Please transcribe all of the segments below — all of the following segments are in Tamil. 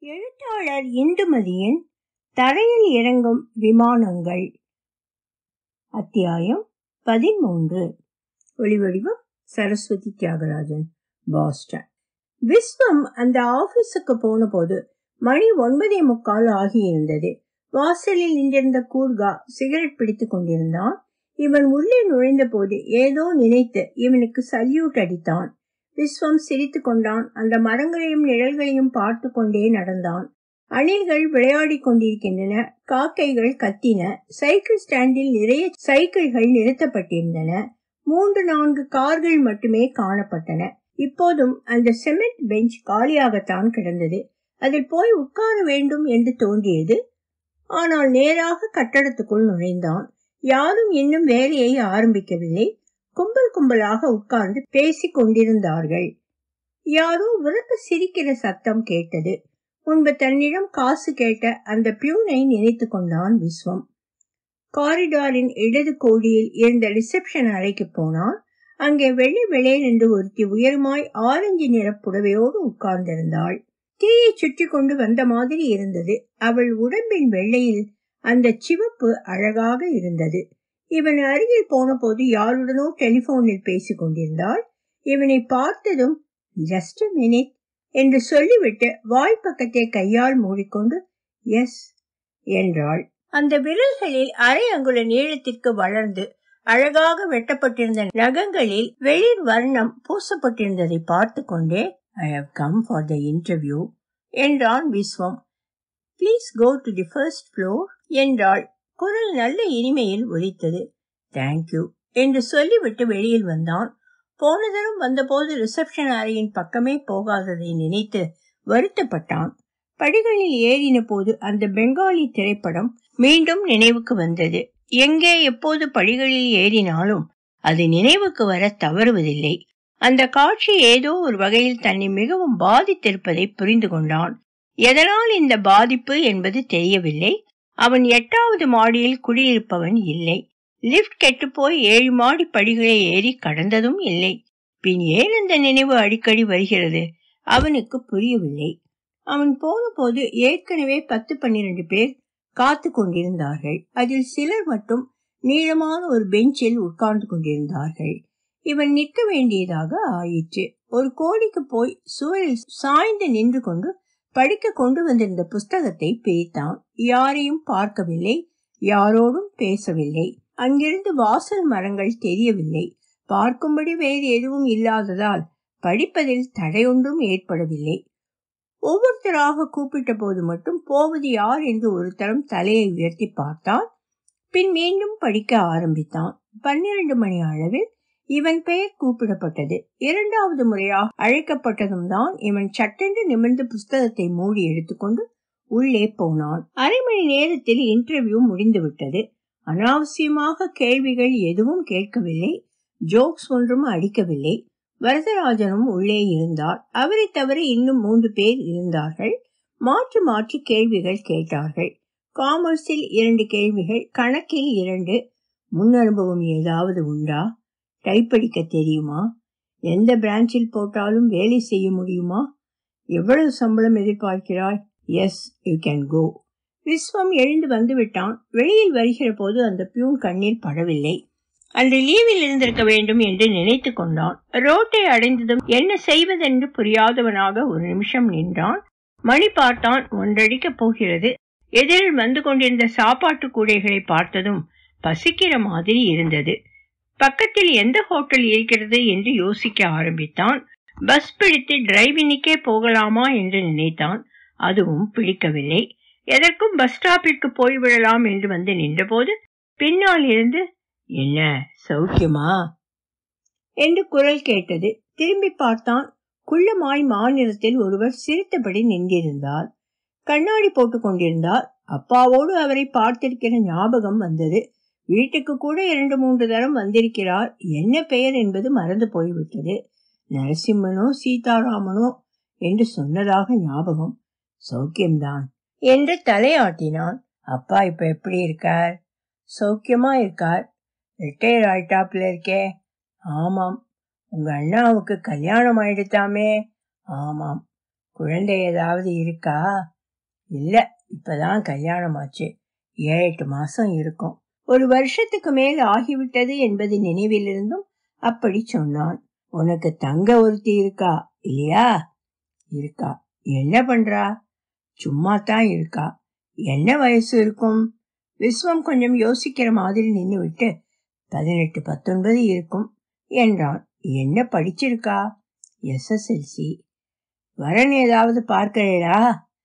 எழுத்தாளர் இந்துமதியின் தரையில் இறங்கும் விமானங்கள் அத்தியாயம் பதிமூன்று ஒளிவடிவம் சரஸ்வதி தியாகராஜன் பாஸ்டன் விஸ்வம் அந்த ஆபீஸுக்கு போன போது மணி ஒன்பதே முக்கால் ஆகியிருந்தது வாசலில் நின்றிருந்த கூர்கா சிகரெட் பிடித்துக் கொண்டிருந்தான் இவன் உள்ளே நுழைந்த போது ஏதோ நினைத்து இவனுக்கு சல்யூட் அடித்தான் விஸ்வம் சிரித்து கொண்டான் அந்த மரங்களையும் நிழல்களையும் பார்த்து கொண்டே நடந்தான் அணில்கள் விளையாடிக் கொண்டிருக்கின்றன காக்கைகள் கத்தின சைக்கிள் ஸ்டாண்டில் நிறைய சைக்கிள்கள் நிறுத்தப்பட்டிருந்தன மூன்று நான்கு கார்கள் மட்டுமே காணப்பட்டன இப்போதும் அந்த சிமெண்ட் பெஞ்ச் காலியாகத்தான் கிடந்தது அதில் போய் உட்கார வேண்டும் என்று தோன்றியது ஆனால் நேராக கட்டடத்துக்குள் நுழைந்தான் யாரும் இன்னும் வேலையை ஆரம்பிக்கவில்லை கும்பல் கும்பலாக உட்கார்ந்து பேசிக் கொண்டிருந்தார்கள் யாரோ உரக்க சிரிக்கிற சத்தம் கேட்டது முன்பு தன்னிடம் காசு கேட்ட அந்த பியூனை நினைத்து கொண்டான் விஸ்வம் காரிடாரின் இடது கோடியில் இருந்த ரிசப்ஷன் அறைக்கு போனான் அங்கே வெள்ளை வெளையல் என்று ஒருத்தி உயரமாய் ஆரஞ்சு நிற புடவையோடு உட்கார்ந்திருந்தாள் தீயை சுற்றி கொண்டு வந்த மாதிரி இருந்தது அவள் உடம்பின் வெள்ளையில் அந்த சிவப்பு அழகாக இருந்தது இவன் அருகில் போன போது யாருடனோ டெலிபோனில் பேசிக் கொண்டிருந்தாள் இவனை பார்த்ததும் ஜஸ்ட் மினிட் என்று சொல்லிவிட்டு வாய்ப்பக்கத்தை கையால் மூடிக்கொண்டு எஸ் என்றாள் அந்த விரல்களில் அரை அங்குல நீளத்திற்கு வளர்ந்து அழகாக வெட்டப்பட்டிருந்த நகங்களில் வெளிர் வர்ணம் பூசப்பட்டிருந்ததை பார்த்து கொண்டே I have come for the interview என்றான் Viswam please go to the first floor என்றாள் குரல் நல்ல இனிமையில் ஒலித்தது தேங்க்யூ என்று சொல்லிவிட்டு வெளியில் வந்தான் போன தரம் வந்தபோது ரிசப்ஷன் அறையின் பக்கமே போகாததை நினைத்து வருத்தப்பட்டான் படிகளில் ஏறின போது அந்த பெங்காலி திரைப்படம் மீண்டும் நினைவுக்கு வந்தது எங்கே எப்போது படிகளில் ஏறினாலும் அது நினைவுக்கு வர தவறுவதில்லை அந்த காட்சி ஏதோ ஒரு வகையில் தன்னை மிகவும் பாதித்திருப்பதை புரிந்து கொண்டான் எதனால் இந்த பாதிப்பு என்பது தெரியவில்லை அவன் எட்டாவது மாடியில் குடியிருப்பவன் இல்லை லிப்ட் கெட்டுப்போய் ஏழு மாடி படிகளை ஏறி கடந்ததும் இல்லை பின் ஏன் இந்த நினைவு அடிக்கடி வருகிறது அவனுக்கு புரியவில்லை அவன் போன போது ஏற்கனவே பத்து பன்னிரண்டு பேர் காத்து கொண்டிருந்தார்கள் அதில் சிலர் மட்டும் நீளமான ஒரு பெஞ்சில் உட்கார்ந்து கொண்டிருந்தார்கள் இவன் நிற்க வேண்டியதாக ஆயிற்று ஒரு கோடிக்கு போய் சுவரில் சாய்ந்து நின்று கொண்டு படிக்க கொண்டு வந்திருந்த புஸ்தகத்தை பிரித்தான் யாரையும் பார்க்கவில்லை யாரோடும் பேசவில்லை அங்கிருந்து வாசல் மரங்கள் தெரியவில்லை பார்க்கும்படி வேறு எதுவும் இல்லாததால் படிப்பதில் தடையொன்றும் ஏற்படவில்லை ஒவ்வொருத்தராக கூப்பிட்ட போது மட்டும் போவது யார் என்று ஒரு தரம் தலையை உயர்த்தி பார்த்தான் பின் மீண்டும் படிக்க ஆரம்பித்தான் பன்னிரண்டு மணி அளவில் இவன் பெயர் கூப்பிடப்பட்டது இரண்டாவது முறையாக அழைக்கப்பட்டதும் தான் இவன் சட்டென்று நிமிர்ந்து புஸ்தகத்தை மூடி எடுத்துக்கொண்டு உள்ளே போனான் அரை மணி நேரத்தில் இன்டர்வியூ முடிந்துவிட்டது அனாவசியமாக கேள்விகள் எதுவும் கேட்கவில்லை ஜோக்ஸ் ஒன்றும் அடிக்கவில்லை வரதராஜனும் உள்ளே இருந்தார் அவரை தவிர இன்னும் மூன்று பேர் இருந்தார்கள் மாற்றி மாற்றி கேள்விகள் கேட்டார்கள் காமர்ஸில் இரண்டு கேள்விகள் கணக்கில் இரண்டு முன் அனுபவம் ஏதாவது உண்டா டைப்படிக்க தெரியுமா எந்த பிரான்ச்சில் போட்டாலும் வேலை செய்ய முடியுமா எவ்வளவு சம்பளம் எதிர்பார்க்கிறாய் yes you can go Viswam எழுந்து வந்து விட்டான் வெளியில் வருகிற போது அந்த பியூன் கண்ணில் படவில்லை அன்று லீவில் இருந்திருக்க வேண்டும் என்று நினைத்து கொண்டான் ரோட்டை அடைந்ததும் என்ன செய்வதென்று புரியாதவனாக ஒரு நிமிஷம் நின்றான் மணி பார்த்தான் ஒன்றடிக்கப் போகிறது எதிரில் வந்து கொண்டிருந்த சாப்பாட்டு கூடைகளை பார்த்ததும் பசிக்கிற மாதிரி இருந்தது பக்கத்தில் எந்த ஹோட்டல் இருக்கிறது என்று யோசிக்க ஆரம்பித்தான் பஸ் பிடித்து டிரைவினுக்கே போகலாமா என்று நினைத்தான் அதுவும் பிடிக்கவில்லை எதற்கும் பஸ் ஸ்டாப்பிற்கு போய்விடலாம் என்று வந்து நின்றபோது பின்னால் இருந்து என்ன சௌக்கியமா என்று குரல் கேட்டது திரும்பி பார்த்தான் குள்ளமாய் மாநிலத்தில் ஒருவர் சிரித்தபடி நின்றிருந்தார் கண்ணாடி போட்டுக் கொண்டிருந்தார் அப்பாவோடு அவரை பார்த்திருக்கிற ஞாபகம் வந்தது வீட்டுக்கு கூட இரண்டு மூன்று தரம் வந்திருக்கிறார் என்ன பெயர் என்பது மறந்து போய்விட்டது நரசிம்மனோ சீதாராமனோ என்று சொன்னதாக ஞாபகம் சௌக்கியம்தான் என்று தலையாட்டினான் அப்பா இப்ப எப்படி இருக்கார் சௌக்கியமா இருக்கார் ரிட்டையர் ஆயிட்டாப்ல இருக்கே ஆமாம் உங்க அண்ணாவுக்கு கல்யாணம் ஆயிடுத்தாமே ஆமாம் குழந்தை ஏதாவது இருக்கா இல்ல இப்பதான் கல்யாணம் ஆச்சு ஏழு எட்டு மாசம் இருக்கும் ஒரு வருஷத்துக்கு மேல் ஆகிவிட்டது என்பது நினைவிலிருந்தும் அப்படி சொன்னான் உனக்கு தங்க ஒருத்தி இருக்கா இல்லையா இருக்கா என்ன பண்றா சும்மா தான் இருக்கா என்ன வயசு இருக்கும் விஸ்வம் கொஞ்சம் யோசிக்கிற மாதிரி நின்று விட்டு பதினெட்டு பத்தொன்பது இருக்கும் என்றான் என்ன படிச்சிருக்கா எஸ்எஸ்எல்சி வரன் ஏதாவது பார்க்கிறீரா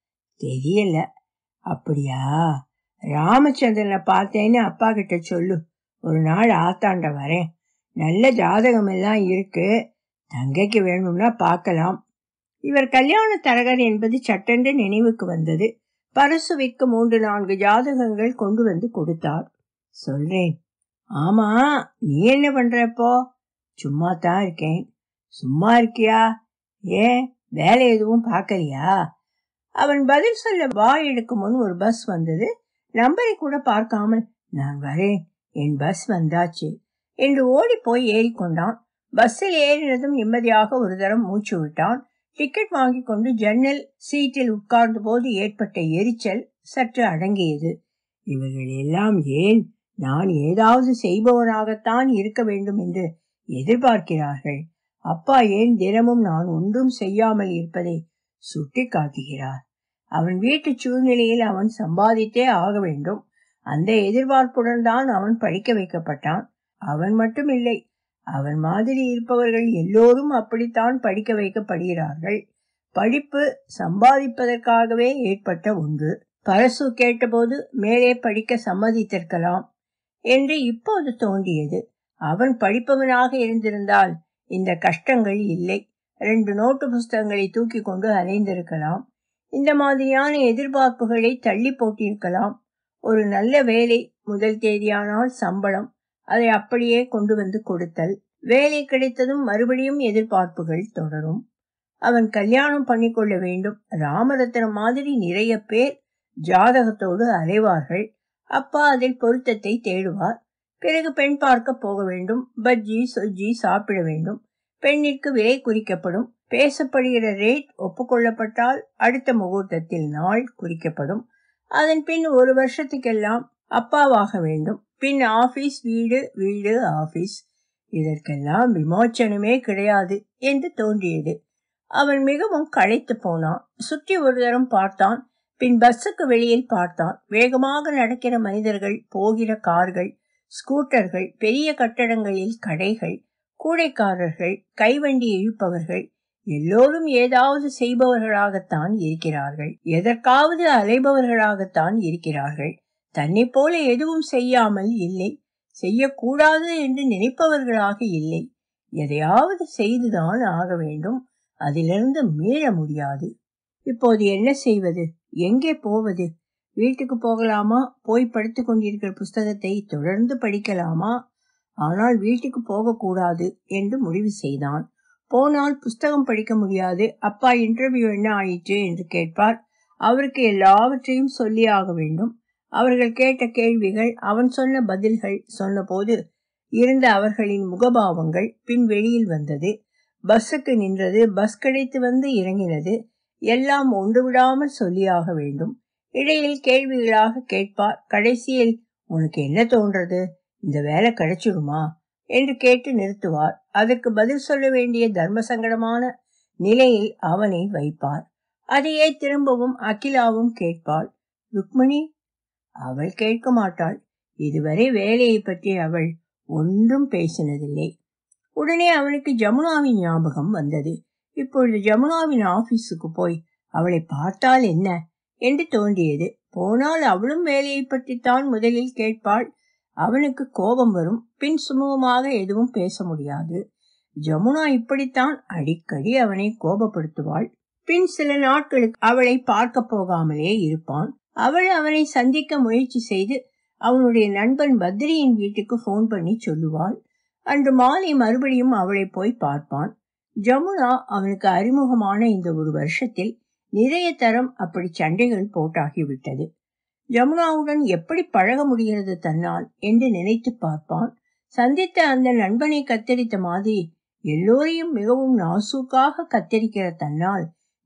தெரியல அப்படியா ராமச்சந்திரனை பார்த்தேன்னு அப்பா கிட்ட சொல்லு ஒரு நாள் ஆத்தாண்ட வரேன் நல்ல ஜாதகம் எல்லாம் இருக்கு தங்கைக்கு வேணும்னா பார்க்கலாம் இவர் கல்யாண தரகர் என்பது சட்டென்று நினைவுக்கு வந்தது பரசுவிற்கு மூன்று நான்கு ஜாதகங்கள் கொண்டு வந்து கொடுத்தார் சொல்றேன் ஆமா நீ என்ன பண்றப்போ சும்மா தான் இருக்கேன் சும்மா இருக்கியா ஏன் வேலை எதுவும் பார்க்கலையா அவன் பதில் சொல்ல வாய் எடுக்கும் முன் ஒரு பஸ் வந்தது நம்பரை கூட பார்க்காமல் நான் வரேன் என் பஸ் வந்தாச்சு என்று ஓடி போய் ஏறிக்கொண்டான் பஸ்ஸில் ஏறினதும் நிம்மதியாக ஒரு தரம் மூச்சு விட்டான் டிக்கெட் வாங்கி கொண்டு ஜன்னல் சீட்டில் உட்கார்ந்த போது ஏற்பட்ட எரிச்சல் சற்று அடங்கியது இவர்கள் எல்லாம் ஏன் நான் ஏதாவது செய்பவனாகத்தான் இருக்க வேண்டும் என்று எதிர்பார்க்கிறார்கள் அப்பா ஏன் தினமும் நான் ஒன்றும் செய்யாமல் இருப்பதை சுட்டி காட்டுகிறார் அவன் வீட்டு சூழ்நிலையில் அவன் சம்பாதித்தே ஆக வேண்டும் அந்த எதிர்பார்ப்புடன் தான் அவன் படிக்க வைக்கப்பட்டான் அவன் மட்டும் இல்லை அவன் மாதிரி இருப்பவர்கள் எல்லோரும் அப்படித்தான் படிக்க வைக்கப்படுகிறார்கள் படிப்பு சம்பாதிப்பதற்காகவே ஏற்பட்ட ஒன்று பரசு கேட்டபோது மேலே படிக்க சம்மதித்திருக்கலாம் என்று இப்போது தோன்றியது அவன் படிப்பவனாக இருந்திருந்தால் இந்த கஷ்டங்கள் இல்லை ரெண்டு நோட்டு புஸ்தகங்களை தூக்கி கொண்டு அலைந்திருக்கலாம் இந்த மாதிரியான எதிர்பார்ப்புகளை தள்ளி போட்டிருக்கலாம் ஒரு நல்ல வேலை முதல் தேதியானால் சம்பளம் அதை அப்படியே கொண்டு வந்து கொடுத்தல் வேலை கிடைத்ததும் மறுபடியும் எதிர்பார்ப்புகள் தொடரும் அவன் கல்யாணம் பண்ணிக்கொள்ள வேண்டும் ராமரத்னம் மாதிரி நிறைய பேர் ஜாதகத்தோடு அலைவார்கள் அப்பா அதில் பொருத்தத்தை தேடுவார் பிறகு பெண் பார்க்க போக வேண்டும் பஜ்ஜி சொஜ்ஜி சாப்பிட வேண்டும் பெண்ணிற்கு விலை குறிக்கப்படும் பேசப்படுகிற ரேட் ஒப்புக்கொள்ளப்பட்டால் அடுத்த முகூர்த்தத்தில் நாள் குறிக்கப்படும் அதன் பின் ஒரு வருஷத்துக்கெல்லாம் அப்பாவாக வேண்டும் பின் ஆபீஸ் வீடு வீடு ஆபீஸ் இதற்கெல்லாம் விமோச்சனமே கிடையாது என்று தோன்றியது அவன் மிகவும் களைத்து போனான் சுற்றி ஒரு தரம் பார்த்தான் பின் பஸ்ஸுக்கு வெளியில் பார்த்தான் வேகமாக நடக்கிற மனிதர்கள் போகிற கார்கள் ஸ்கூட்டர்கள் பெரிய கட்டடங்களில் கடைகள் கூடைக்காரர்கள் கைவண்டி இழுப்பவர்கள் எல்லோரும் ஏதாவது செய்பவர்களாகத்தான் இருக்கிறார்கள் எதற்காவது அலைபவர்களாகத்தான் இருக்கிறார்கள் தன்னை போல எதுவும் செய்யாமல் இல்லை செய்யக்கூடாது என்று நினைப்பவர்களாக இல்லை எதையாவது செய்துதான் ஆக வேண்டும் அதிலிருந்து மீள முடியாது இப்போது என்ன செய்வது எங்கே போவது வீட்டுக்கு போகலாமா போய் படித்துக் கொண்டிருக்கிற புஸ்தகத்தை தொடர்ந்து படிக்கலாமா ஆனால் வீட்டுக்கு போகக்கூடாது என்று முடிவு செய்தான் போனால் புஸ்தகம் படிக்க முடியாது அப்பா இன்டர்வியூ என்ன ஆயிற்று என்று கேட்பார் அவருக்கு எல்லாவற்றையும் சொல்லி ஆக வேண்டும் அவர்கள் கேட்ட கேள்விகள் அவன் சொன்ன பதில்கள் சொன்னபோது இருந்த அவர்களின் முகபாவங்கள் பின் வெளியில் வந்தது பஸ்ஸுக்கு நின்றது பஸ் கிடைத்து வந்து இறங்கினது எல்லாம் ஒன்று விடாமல் சொல்லியாக வேண்டும் இடையில் கேள்விகளாக கேட்பார் கடைசியில் உனக்கு என்ன தோன்றது இந்த வேலை கிடைச்சிடுமா என்று கேட்டு நிறுத்துவார் அதற்கு பதில் சொல்ல வேண்டிய தர்ம சங்கடமான நிலையில் அவனை வைப்பார் அதையே திரும்பவும் அகிலாவும் கேட்பாள் ருக்மணி அவள் கேட்க மாட்டாள் இதுவரை வேலையை பற்றி அவள் ஒன்றும் பேசினதில்லை உடனே அவனுக்கு ஜமுனாவின் ஞாபகம் வந்தது இப்பொழுது ஜமுனாவின் ஆபீஸுக்கு போய் அவளை பார்த்தால் என்ன என்று தோன்றியது போனால் அவளும் வேலையை பற்றித்தான் முதலில் கேட்பாள் அவனுக்கு கோபம் வரும் பின் சுமூகமாக எதுவும் பேச முடியாது ஜமுனா இப்படித்தான் அடிக்கடி அவனை கோபப்படுத்துவாள் பின் சில நாட்களுக்கு அவளை பார்க்க போகாமலே இருப்பான் அவள் அவனை சந்திக்க முயற்சி செய்து அவனுடைய நண்பன் பத்ரியின் வீட்டுக்கு போன் பண்ணி சொல்லுவாள் அன்று மாலை மறுபடியும் அவளை போய் பார்ப்பான் ஜமுனா அவனுக்கு அறிமுகமான இந்த ஒரு வருஷத்தில் நிறைய தரம் அப்படி சண்டைகள் போட்டாகிவிட்டது ஜமுனாவுடன் எப்படி பழக முடிகிறது தன்னால் என்று நினைத்து பார்ப்பான் சந்தித்த அந்த நண்பனை கத்தரித்த மாதிரி எல்லோரையும் மிகவும் நாசூக்காக கத்தரிக்கிற தன்னால்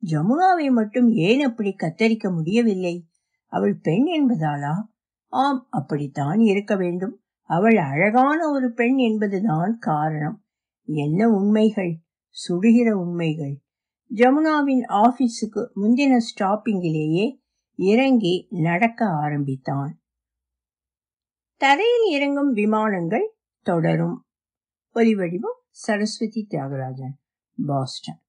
ஜமுனாவை மட்டும் ஏன் அப்படி கத்தரிக்க முடியவில்லை அவள் பெண் என்பதாலா ஆம் அப்படித்தான் இருக்க வேண்டும் அவள் அழகான ஒரு பெண் என்பதுதான் காரணம் என்ன உண்மைகள் சுடுகிற உண்மைகள் ஜமுனாவின் ஆபீஸுக்கு முந்தின ஸ்டாப்பிங்கிலேயே இறங்கி நடக்க ஆரம்பித்தான் தரையில் இறங்கும் விமானங்கள் தொடரும் ஒலிவடிவம் சரஸ்வதி தியாகராஜன் பாஸ்டன்